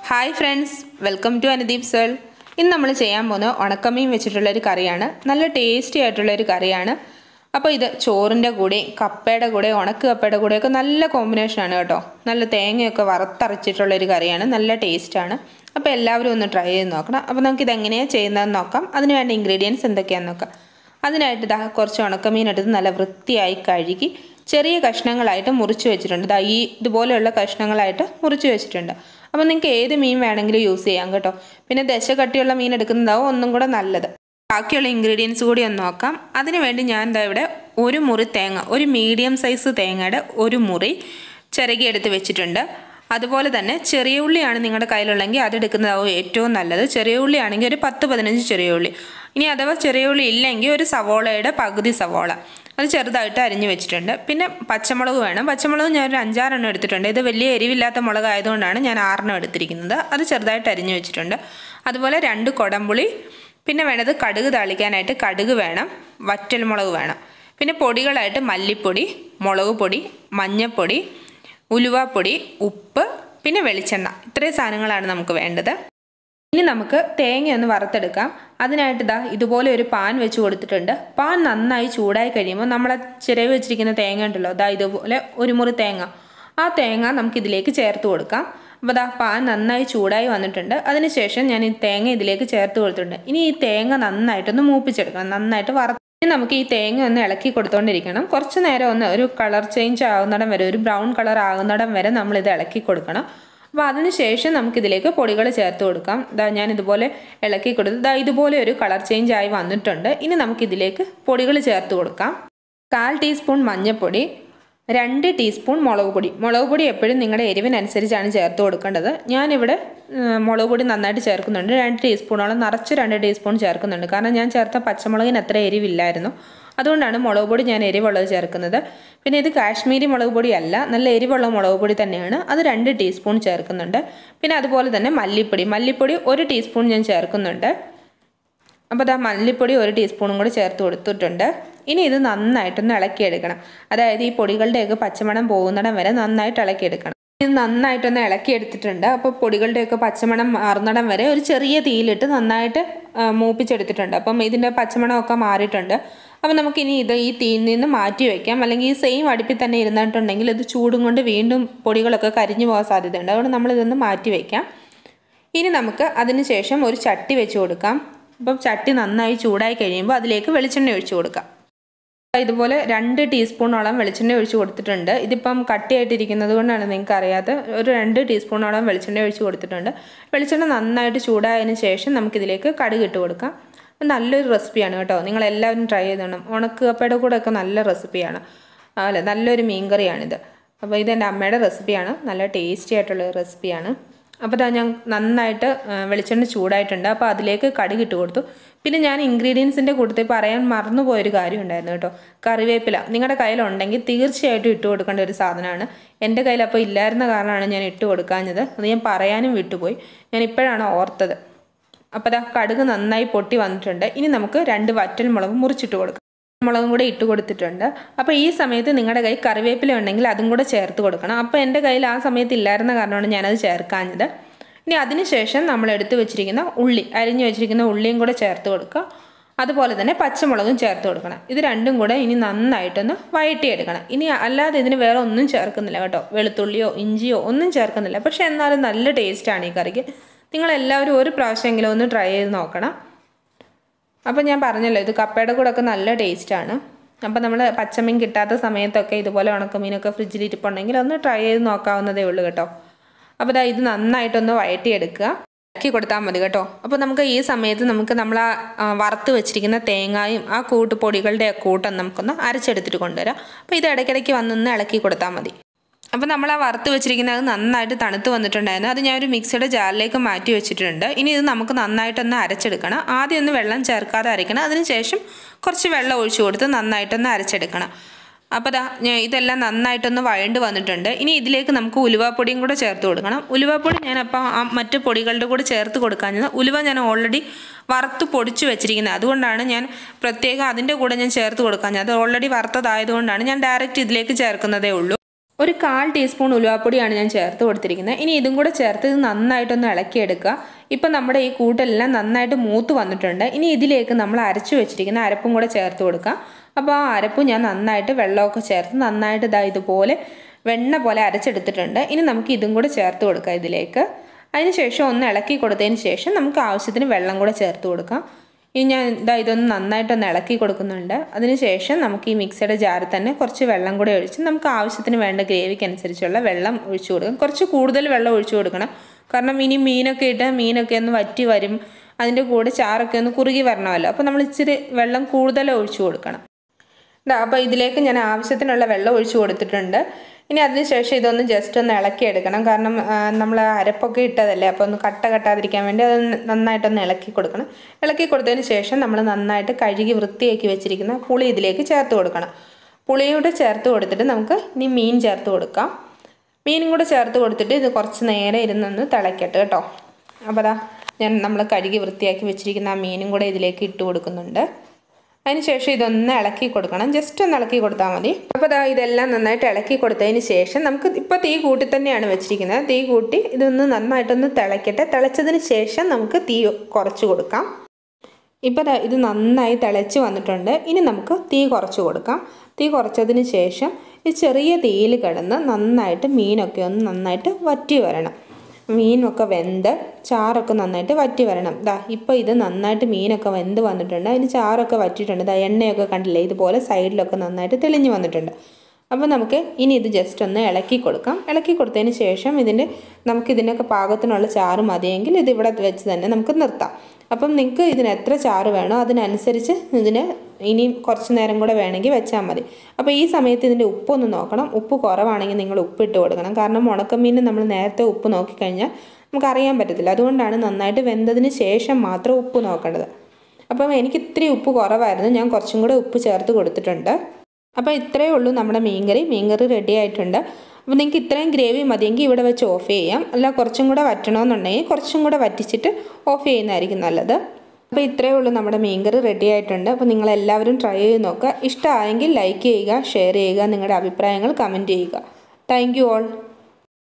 hi friends welcome to Anudeep സേൾ ഇന്ന് നമ്മൾ ചെയ്യാൻ പോകുന്നത് ഉണക്കമീൻ വെച്ചിട്ടുള്ള ഒരു കറിയാണ് നല്ല ടേസ്റ്റി ആയിട്ടുള്ള ഒരു കറിയാണ് അപ്പോൾ ഇത് ചോറിൻ്റെ കൂടെയും കപ്പയുടെ കൂടെ ഉണക്ക് കപ്പയുടെ കൂടെയൊക്കെ നല്ല കോമ്പിനേഷനാണ് കേട്ടോ നല്ല തേങ്ങയൊക്കെ വറുത്തരച്ചിട്ടുള്ള ഒരു കറിയാണ് നല്ല ടേസ്റ്റാണ് അപ്പോൾ എല്ലാവരും ഒന്ന് ട്രൈ ചെയ്ത് നോക്കണം അപ്പോൾ നമുക്ക് ഇത് എങ്ങനെയാണ് ചെയ്യുന്നതെന്ന് നോക്കാം അതിന് വേണ്ട ഇൻഗ്രീഡിയൻസ് എന്തൊക്കെയാണെന്ന് നോക്കാം അതിനായിട്ട് ഇതാ കുറച്ച് ഉണക്കമീൻ എടുത്ത് നല്ല വൃത്തിയായി കഴുകി ചെറിയ കഷ്ണങ്ങളായിട്ട് മുറിച്ച് വെച്ചിട്ടുണ്ട് ദാ ഈ ഇതുപോലെയുള്ള കഷ്ണങ്ങളായിട്ട് മുറിച്ച് വെച്ചിട്ടുണ്ട് അപ്പോൾ നിങ്ങൾക്ക് ഏത് മീൻ വേണമെങ്കിലും യൂസ് ചെയ്യാം കേട്ടോ പിന്നെ ദശ കട്ടിയുള്ള മീൻ എടുക്കുന്നതാവും ഒന്നും കൂടെ നല്ലത് ബാക്കിയുള്ള ഇൻഗ്രീഡിയൻസ് കൂടി ഒന്ന് നോക്കാം അതിന് വേണ്ടി ഞാൻ എന്താ ഇവിടെ ഒരു മുറി തേങ്ങ ഒരു മീഡിയം സൈസ് തേങ്ങയുടെ ഒരു മുറി ചിരകി എടുത്ത് വെച്ചിട്ടുണ്ട് അതുപോലെ തന്നെ ചെറിയ ഉള്ളിയാണ് നിങ്ങളുടെ കയ്യിലുള്ളെങ്കിൽ അതെടുക്കുന്നതാവും ഏറ്റവും നല്ലത് ചെറിയ ഉള്ളിയാണെങ്കിൽ ഒരു പത്ത് പതിനഞ്ച് ചെറിയ ഉള്ളി ഇനി അഥവാ ചെറിയ ഉള്ളി ഇല്ലെങ്കിൽ ഒരു സവോളയുടെ പകുതി സവോള അത് ചെറുതായിട്ട് അരിഞ്ഞു വെച്ചിട്ടുണ്ട് പിന്നെ പച്ചമുളക് വേണം പച്ചമുളക് ഞാൻ ഒരു അഞ്ചാറെണ്ണം എടുത്തിട്ടുണ്ട് ഇത് വലിയ എരിവില്ലാത്ത മുളക് ആയതുകൊണ്ടാണ് ഞാൻ ആറെണ്ണം എടുത്തിരിക്കുന്നത് അത് ചെറുതായിട്ട് അരിഞ്ഞു വെച്ചിട്ടുണ്ട് അതുപോലെ രണ്ട് കൊടംപുളി പിന്നെ വേണ്ടത് കടുക് താളിക്കാനായിട്ട് കടുക് വേണം വറ്റൽമുളക് വേണം പിന്നെ പൊടികളായിട്ട് മല്ലിപ്പൊടി മുളക് പൊടി മഞ്ഞൾപ്പൊടി ഉലുവാപ്പൊടി ഉപ്പ് പിന്നെ വെളിച്ചെണ്ണ ഇത്രയും സാധനങ്ങളാണ് നമുക്ക് വേണ്ടത് ഇനി നമുക്ക് തേങ്ങ ഒന്ന് വറുത്തെടുക്കാം അതിനായിട്ട് ഇതാ ഇതുപോലെ ഒരു പാൻ വെച്ച് കൊടുത്തിട്ടുണ്ട് പാൻ നന്നായി ചൂടായി കഴിയുമ്പോൾ നമ്മളെ ചിരവ് വെച്ചിരിക്കുന്ന തേങ്ങ ഉണ്ടല്ലോ ദാ ഇതുപോലെ ഒരു മുറി തേങ്ങ ആ തേങ്ങ നമുക്ക് ഇതിലേക്ക് ചേർത്ത് കൊടുക്കാം അപ്പോൾ ദാ പാൻ നന്നായി ചൂടായി വന്നിട്ടുണ്ട് അതിനുശേഷം ഞാൻ ഈ തേങ്ങ ഇതിലേക്ക് ചേർത്ത് കൊടുത്തിട്ടുണ്ട് ഇനി ഈ തേങ്ങ നന്നായിട്ടൊന്ന് മൂപ്പിച്ചെടുക്കണം നന്നായിട്ട് വറുത്ത് ഇനി നമുക്ക് ഈ തേങ്ങ ഒന്ന് ഇളക്കി കൊടുത്തോണ്ടിരിക്കണം കുറച്ച് നേരം ഒന്ന് ഒരു കളർ ചേഞ്ച് ആകുന്നിടം വരെ ഒരു ബ്രൗൺ കളർ ആകുന്നിടം വരെ നമ്മളിത് ഇളക്കി കൊടുക്കണം അപ്പോൾ അതിനുശേഷം നമുക്കിതിലേക്ക് പൊടികൾ ചേർത്ത് കൊടുക്കാം ഇതാ ഞാൻ ഇതുപോലെ ഇളക്കി കൊടുത്ത് ഇതാ ഇതുപോലെ ഒരു കളർ ചേഞ്ച് ആയി വന്നിട്ടുണ്ട് ഇനി നമുക്കിതിലേക്ക് പൊടികൾ ചേർത്ത് കൊടുക്കാം കാൽ ടീസ്പൂൺ മഞ്ഞൾപ്പൊടി രണ്ട് ടീസ്പൂൺ മുളക് പൊടി മുളക് പൊടി എപ്പോഴും നിങ്ങളുടെ എരിവിനനുസരിച്ചാണ് ചേർത്ത് കൊടുക്കേണ്ടത് ഞാനിവിടെ മുളക് പൊടി നന്നായിട്ട് ചേർക്കുന്നുണ്ട് രണ്ട് ടീസ്പൂണോളം നിറച്ച് രണ്ട് ടീസ്പൂൺ ചേർക്കുന്നുണ്ട് കാരണം ഞാൻ ചേർത്ത പച്ചമുളകിന് അത്ര എരിവില്ലായിരുന്നു അതുകൊണ്ടാണ് മുളക് പൊടി ഞാൻ എരിവുള്ളത് ചേർക്കുന്നത് പിന്നെ ഇത് കാശ്മീരി മുളക് പൊടി അല്ല നല്ല എരിവുള്ള മുളക് പൊടി തന്നെയാണ് അത് രണ്ട് ടീസ്പൂൺ ചേർക്കുന്നുണ്ട് പിന്നെ അതുപോലെ തന്നെ മല്ലിപ്പൊടി മല്ലിപ്പൊടി ഒരു ടീസ്പൂൺ ഞാൻ ചേർക്കുന്നുണ്ട് അപ്പോൾ ഇതാ മല്ലിപ്പൊടി ഒരു ടീസ്പൂണും കൂടി ചേർത്ത് കൊടുത്തിട്ടുണ്ട് ഇനി ഇത് നന്നായിട്ടൊന്ന് ഇളക്കിയെടുക്കണം അതായത് ഈ പൊടികളുടെയൊക്കെ പച്ചമണം പോകുന്നിടം വരെ നന്നായിട്ട് ഇളക്കിയെടുക്കണം ഇത് നന്നായിട്ടൊന്ന് ഇളക്കിയെടുത്തിട്ടുണ്ട് അപ്പോൾ പൊടികളുടെയൊക്കെ പച്ചമണം മാറുന്നിടം വരെ ഒരു ചെറിയ തീയിലിട്ട് നന്നായിട്ട് മൂപ്പിച്ചെടുത്തിട്ടുണ്ട് അപ്പം ഇതിൻ്റെ പച്ചമണമൊക്കെ മാറിയിട്ടുണ്ട് അപ്പോൾ നമുക്കിനി ഇത് ഈ തീയിൽ നിന്ന് മാറ്റി വയ്ക്കാം അല്ലെങ്കിൽ ഈ സെയിം അടുപ്പിൽ തന്നെ ഇരുന്നിട്ടുണ്ടെങ്കിൽ ഇത് ചൂടും കൊണ്ട് വീണ്ടും പൊടികളൊക്കെ കരിഞ്ഞു പോകാൻ സാധ്യതയുണ്ട് അതുകൊണ്ട് നമ്മളിതൊന്ന് മാറ്റി വയ്ക്കാം ഇനി നമുക്ക് അതിന് ശേഷം ഒരു ചട്ടി വെച്ച് കൊടുക്കാം അപ്പം ചട്ടി നന്നായി ചൂടായി കഴിയുമ്പോൾ അതിലേക്ക് വെളിച്ചെണ്ണ ഒഴിച്ചു കൊടുക്കാം ഇതുപോലെ രണ്ട് ടീസ്പൂണോളം വെളിച്ചെണ്ണ ഒഴിച്ച് കൊടുത്തിട്ടുണ്ട് ഇതിപ്പം കട്ടിയായിട്ടിരിക്കുന്നത് കൊണ്ടാണ് നിങ്ങൾക്ക് അറിയാത്ത ഒരു രണ്ട് ടീസ്പൂണോളം വെളിച്ചെണ്ണ ഒഴിച്ച് കൊടുത്തിട്ടുണ്ട് വെളിച്ചെണ്ണ നന്നായിട്ട് ചൂടായതിന് ശേഷം നമുക്കിതിലേക്ക് കടുക് ഇട്ട് കൊടുക്കാം നല്ലൊരു റെസിപ്പിയാണ് കേട്ടോ നിങ്ങൾ എല്ലാവരും ട്രൈ ചെയ്തോണം ഉണക്ക് കപ്പയുടെ കൂടെ ഒക്കെ നല്ല റെസിപ്പിയാണ് അല്ല നല്ലൊരു മീൻകറിയാണിത് അപ്പോൾ ഇതെൻ്റെ അമ്മയുടെ റെസിപ്പിയാണ് നല്ല ടേസ്റ്റി ആയിട്ടുള്ള റെസിപ്പിയാണ് അപ്പോൾ ഇതാ ഞാൻ നന്നായിട്ട് വെളിച്ചെണ്ണ ചൂടായിട്ടുണ്ട് അപ്പോൾ അതിലേക്ക് കടുക് ഇട്ട് കൊടുത്തു പിന്നെ ഞാൻ ഇൻഗ്രീഡിയൻസിൻ്റെ കൂട്ടത്തിൽ പറയാൻ മറന്നുപോയൊരു കാര്യം ഉണ്ടായിരുന്നു കേട്ടോ കറിവേപ്പില നിങ്ങളുടെ കയ്യിലുണ്ടെങ്കിൽ തീർച്ചയായിട്ടും ഇട്ട് കൊടുക്കേണ്ട ഒരു സാധനമാണ് എൻ്റെ കയ്യിൽ അപ്പോൾ ഇല്ലായിരുന്ന കാരണമാണ് ഞാൻ ഇട്ട് കൊടുക്കാഞ്ഞത് അത് ഞാൻ പറയാനും വിട്ടുപോയി ഞാൻ ഇപ്പോഴാണ് ഓർത്തത് അപ്പോൾ അതാ കടുക് നന്നായി പൊട്ടി വന്നിട്ടുണ്ട് ഇനി നമുക്ക് രണ്ട് വറ്റൽ മുളക് മുറിച്ചിട്ട് കൊടുക്കാം മുളകും കൂടെ ഇട്ട് കൊടുത്തിട്ടുണ്ട് അപ്പോൾ ഈ സമയത്ത് നിങ്ങളുടെ കയ്യിൽ കറിവേപ്പില ഉണ്ടെങ്കിൽ അതും കൂടെ ചേർത്ത് കൊടുക്കണം അപ്പോൾ എൻ്റെ കയ്യിൽ ആ സമയത്ത് ഇല്ലായിരുന്ന കാരണമാണ് ഞാനത് ചേർക്കാഞ്ഞത് ഇനി അതിനുശേഷം നമ്മൾ എടുത്തു വെച്ചിരിക്കുന്ന ഉള്ളി അരിഞ്ഞു വെച്ചിരിക്കുന്ന ഉള്ളിയും കൂടെ ചേർത്ത് കൊടുക്കുക അതുപോലെ തന്നെ പച്ചമുളകും ചേർത്ത് കൊടുക്കണം ഇത് രണ്ടും കൂടെ ഇനി നന്നായിട്ടൊന്ന് വഴറ്റിയെടുക്കണം ഇനി അല്ലാതെ ഇതിന് വേറെ ഒന്നും ചേർക്കുന്നില്ല കേട്ടോ വെളുത്തുള്ളിയോ ഇഞ്ചിയോ ഒന്നും ചേർക്കുന്നില്ല പക്ഷേ എന്നാലും നല്ല ടേസ്റ്റാണ് ഈ കറിക്ക് നിങ്ങളെല്ലാവരും ഒരു പ്രാവശ്യമെങ്കിലും ഒന്ന് ട്രൈ ചെയ്ത് നോക്കണം അപ്പോൾ ഞാൻ പറഞ്ഞല്ലോ ഇത് കപ്പയുടെ കൂടെ ഒക്കെ നല്ല ടേസ്റ്റാണ് അപ്പോൾ നമ്മൾ പച്ചമീൻ കിട്ടാത്ത സമയത്തൊക്കെ ഇതുപോലെ ഉണക്കമീനൊക്കെ ഫ്രിഡ്ജിൽ ഇരിപ്പുണ്ടെങ്കിൽ ഒന്ന് ട്രൈ ചെയ്ത് നോക്കാവുന്നതേ ഉള്ളൂ കേട്ടോ അപ്പോൾ ഇതാ ഇത് നന്നായിട്ടൊന്ന് വഴറ്റിയെടുക്കുക ഇളക്കി കൊടുത്താൽ മതി കേട്ടോ അപ്പോൾ നമുക്ക് ഈ സമയത്ത് നമുക്ക് നമ്മൾ ആ വറുത്ത് വെച്ചിരിക്കുന്ന തേങ്ങായും ആ കൂട്ടുപൊടികളുടെ കൂട്ടം നമുക്കൊന്ന് അരച്ചെടുത്തിട്ട് കൊണ്ടുവരാം അപ്പോൾ ഇത് ഇടയ്ക്കിടയ്ക്ക് വന്നൊന്ന് ഇളക്കി കൊടുത്താൽ മതി അപ്പോൾ നമ്മൾ ആ വറുത്ത് വെച്ചിരിക്കുന്നത് അത് നന്നായിട്ട് തണുത്ത് വന്നിട്ടുണ്ടായിരുന്നു അത് ഞാൻ ഒരു മിക്സിയുടെ ജാറിലേക്ക് മാറ്റി വെച്ചിട്ടുണ്ട് ഇനി ഇത് നമുക്ക് നന്നായിട്ടൊന്ന് അരച്ചെടുക്കണം ആദ്യം ഒന്ന് വെള്ളം ചേർക്കാതെ അരയ്ക്കണം അതിനുശേഷം കുറച്ച് വെള്ളം ഒഴിച്ചു കൊടുത്ത് നന്നായിട്ടൊന്ന് അരച്ചെടുക്കണം അപ്പോൾ ദാ ഇതെല്ലാം നന്നായിട്ടൊന്ന് വഴണ്ട് വന്നിട്ടുണ്ട് ഇനി ഇതിലേക്ക് നമുക്ക് ഉലുവാപ്പൊടിയും കൂടെ ചേർത്ത് കൊടുക്കണം ഉലുവാപ്പൊടി ഞാൻ അപ്പോൾ ആ മറ്റു പൊടികളുടെ കൂടെ ചേർത്ത് കൊടുക്കാഞ്ഞത് ഉലുവ ഞാൻ ഓൾറെഡി വറുത്ത് പൊടിച്ച് വെച്ചിരിക്കുന്നത് അതുകൊണ്ടാണ് ഞാൻ പ്രത്യേകം അതിൻ്റെ കൂടെ ഞാൻ ചേർത്ത് കൊടുക്കാഞ്ഞത് അത് ഓൾറെഡി വറുത്തതായതുകൊണ്ടാണ് ഞാൻ ഡയറക്റ്റ് ഇതിലേക്ക് ചേർക്കുന്നതേ ഉള്ളൂ ഒരു കാൽ ടീസ്പൂൺ ഉലുവാപ്പൊടിയാണ് ഞാൻ ചേർത്ത് കൊടുത്തിരിക്കുന്നത് ഇനി ഇതും കൂടെ ചേർത്ത് ഇത് നന്നായിട്ടൊന്ന് ഇളക്കിയെടുക്കുക ഇപ്പം നമ്മുടെ ഈ കൂട്ടെല്ലാം നന്നായിട്ട് മൂത്ത് വന്നിട്ടുണ്ട് ഇനി ഇതിലേക്ക് നമ്മൾ അരച്ചു വെച്ചിരിക്കുന്ന അരപ്പും കൂടെ ചേർത്ത് കൊടുക്കുക അപ്പോൾ ആ അരപ്പ് ഞാൻ നന്നായിട്ട് വെള്ളമൊക്കെ ചേർത്ത് നന്നായിട്ട് ഇതാ ഇതുപോലെ വെണ്ണ പോലെ അരച്ചെടുത്തിട്ടുണ്ട് ഇനി നമുക്ക് ഇതും കൂടെ ചേർത്ത് കൊടുക്കാം ഇതിലേക്ക് അതിന് ശേഷം ഒന്ന് ഇളക്കി കൊടുത്തതിന് ശേഷം നമുക്ക് ആവശ്യത്തിന് വെള്ളം കൂടെ ചേർത്ത് കൊടുക്കാം ഇനി ഞാൻ ഇതാ ഇതൊന്ന് നന്നായിട്ടൊന്ന് ഇളക്കി കൊടുക്കുന്നുണ്ട് അതിന് ശേഷം നമുക്ക് ഈ മിക്സിയുടെ ജാറിൽ തന്നെ കുറച്ച് വെള്ളം കൂടെ ഒഴിച്ച് നമുക്ക് ആവശ്യത്തിന് വേണ്ട ഗ്രേവിക്ക് അനുസരിച്ചുള്ള വെള്ളം ഒഴിച്ചു കൊടുക്കാം കുറച്ച് കൂടുതൽ വെള്ളം ഒഴിച്ചു കൊടുക്കണം കാരണം ഇനി മീനൊക്കെ ഇട്ട് മീനൊക്കെ ഒന്ന് വറ്റി വരും അതിൻ്റെ കൂടെ ചാറൊക്കെ ഒന്ന് കുറുകി വരണമല്ലോ അപ്പോൾ നമ്മൾ ഇച്ചിരി വെള്ളം കൂടുതൽ ഒഴിച്ചു കൊടുക്കണം ഇതാ അപ്പോൾ ഇതിലേക്ക് ഞാൻ ആവശ്യത്തിനുള്ള വെള്ളം ഒഴിച്ചു കൊടുത്തിട്ടുണ്ട് ഇനി അതിനുശേഷം ഇതൊന്ന് ജസ്റ്റ് ഒന്ന് ഇളക്കി എടുക്കണം കാരണം നമ്മൾ അരപ്പൊക്കെ ഇട്ടതല്ലേ അപ്പോൾ ഒന്ന് കട്ട കട്ടാതിരിക്കാൻ വേണ്ടി അത് നന്നായിട്ടൊന്ന് ഇളക്കി കൊടുക്കണം ഇളക്കി കൊടുത്തതിന് ശേഷം നമ്മൾ നന്നായിട്ട് കഴുകി വൃത്തിയാക്കി വെച്ചിരിക്കുന്ന പുളി ഇതിലേക്ക് ചേർത്ത് കൊടുക്കണം പുളിയൂടെ ചേർത്ത് കൊടുത്തിട്ട് നമുക്ക് ഇനി മീൻ ചേർത്ത് കൊടുക്കാം മീനും കൂടെ ചേർത്ത് കൊടുത്തിട്ട് ഇത് കുറച്ച് നേരം ഇരുന്നൊന്ന് തിളയ്ക്കട്ടെ കേട്ടോ അപ്പോൾ അതാ ഞാൻ നമ്മൾ കഴുകി വൃത്തിയാക്കി വെച്ചിരിക്കുന്ന ആ മീനും കൂടെ ഇതിലേക്ക് ഇട്ട് കൊടുക്കുന്നുണ്ട് അതിനുശേഷം ഇതൊന്ന് ഇളക്കി കൊടുക്കണം ജസ്റ്റ് ഒന്ന് ഇളക്കി കൊടുത്താൽ മതി അപ്പോൾ ദാ ഇതെല്ലാം നന്നായിട്ട് ഇളക്കി കൊടുത്തതിന് ശേഷം നമുക്ക് ഇപ്പോൾ തീ കൂട്ടി തന്നെയാണ് വെച്ചിരിക്കുന്നത് തീ കൂട്ടി ഇതൊന്ന് നന്നായിട്ടൊന്ന് തിളയ്ക്കട്ടെ തിളച്ചതിന് ശേഷം നമുക്ക് തീ കുറച്ച് കൊടുക്കാം ഇപ്പോൾ ദാ ഇത് നന്നായി തിളച്ച് വന്നിട്ടുണ്ട് ഇനി നമുക്ക് തീ കുറച്ച് കൊടുക്കാം തീ കുറച്ചതിന് ശേഷം ഈ ചെറിയ തീയിൽ കിടന്ന് നന്നായിട്ട് മീനൊക്കെ ഒന്ന് നന്നായിട്ട് വറ്റി വരണം മീനൊക്കെ വെന്ത് ചാറൊക്കെ നന്നായിട്ട് വറ്റി വരണം ദാ ഇപ്പോൾ ഇത് നന്നായിട്ട് മീനൊക്കെ വെന്ത് വന്നിട്ടുണ്ട് അതിന് ചാറൊക്കെ വറ്റിയിട്ടുണ്ട് ദാ എണ്ണയൊക്കെ കണ്ടില്ലേ ഇതുപോലെ സൈഡിലൊക്കെ നന്നായിട്ട് തെളിഞ്ഞ് വന്നിട്ടുണ്ട് അപ്പോൾ നമുക്ക് ഇനി ഇത് ജസ്റ്റ് ഒന്ന് ഇളക്കി കൊടുക്കാം ഇളക്കി കൊടുത്തതിന് ശേഷം ഇതിൻ്റെ നമുക്ക് ഇതിനൊക്കെ പാകത്തിനുള്ള ചാറ് മതിയെങ്കിൽ ഇത് ഇവിടെ വെച്ച് തന്നെ നമുക്ക് നിർത്താം അപ്പം നിങ്ങൾക്ക് ഇതിന് എത്ര ചാറ് വേണോ അതിനനുസരിച്ച് ഇതിന് ഇനി കുറച്ച് നേരം കൂടെ വേണമെങ്കിൽ വെച്ചാൽ മതി അപ്പോൾ ഈ സമയത്ത് ഇതിൻ്റെ ഉപ്പൊന്ന് നോക്കണം ഉപ്പ് കുറവാണെങ്കിൽ നിങ്ങൾ ഉപ്പ് ഇട്ട് കൊടുക്കണം കാരണം ഉണക്കമീൻ നമ്മൾ നേരത്തെ ഉപ്പ് നോക്കിക്കഴിഞ്ഞാൽ നമുക്ക് അറിയാൻ പറ്റത്തില്ല അതുകൊണ്ടാണ് നന്നായിട്ട് വെന്തതിന് ശേഷം മാത്രം ഉപ്പ് നോക്കേണ്ടത് അപ്പം എനിക്ക് ഇത്തിരി ഉപ്പ് കുറവായിരുന്നു ഞാൻ കുറച്ചും കൂടെ ഉപ്പ് ചേർത്ത് കൊടുത്തിട്ടുണ്ട് അപ്പോൾ ഇത്രയേ ഉള്ളൂ നമ്മുടെ മീൻകറി മീൻകറി റെഡി ആയിട്ടുണ്ട് അപ്പോൾ നിങ്ങൾക്ക് ഇത്രയും ഗ്രേവി മതിയെങ്കിൽ ഇവിടെ വെച്ച് ഓഫ് ചെയ്യാം അല്ല കുറച്ചും കൂടെ വറ്റണമെന്നുണ്ടെങ്കിൽ കുറച്ചും കൂടെ വറ്റിച്ചിട്ട് ഓഫ് ചെയ്യുന്നതായിരിക്കും നല്ലത് അപ്പോൾ ഇത്രയേ ഉള്ളൂ നമ്മുടെ മീൻകറി റെഡി ആയിട്ടുണ്ട് അപ്പോൾ നിങ്ങളെല്ലാവരും ട്രൈ ചെയ്ത് നോക്കുക ഇഷ്ടമായെങ്കിൽ ലൈക്ക് ചെയ്യുക ഷെയർ ചെയ്യുക നിങ്ങളുടെ അഭിപ്രായങ്ങൾ കമൻറ്റ് ചെയ്യുക താങ്ക് യു ഓൾ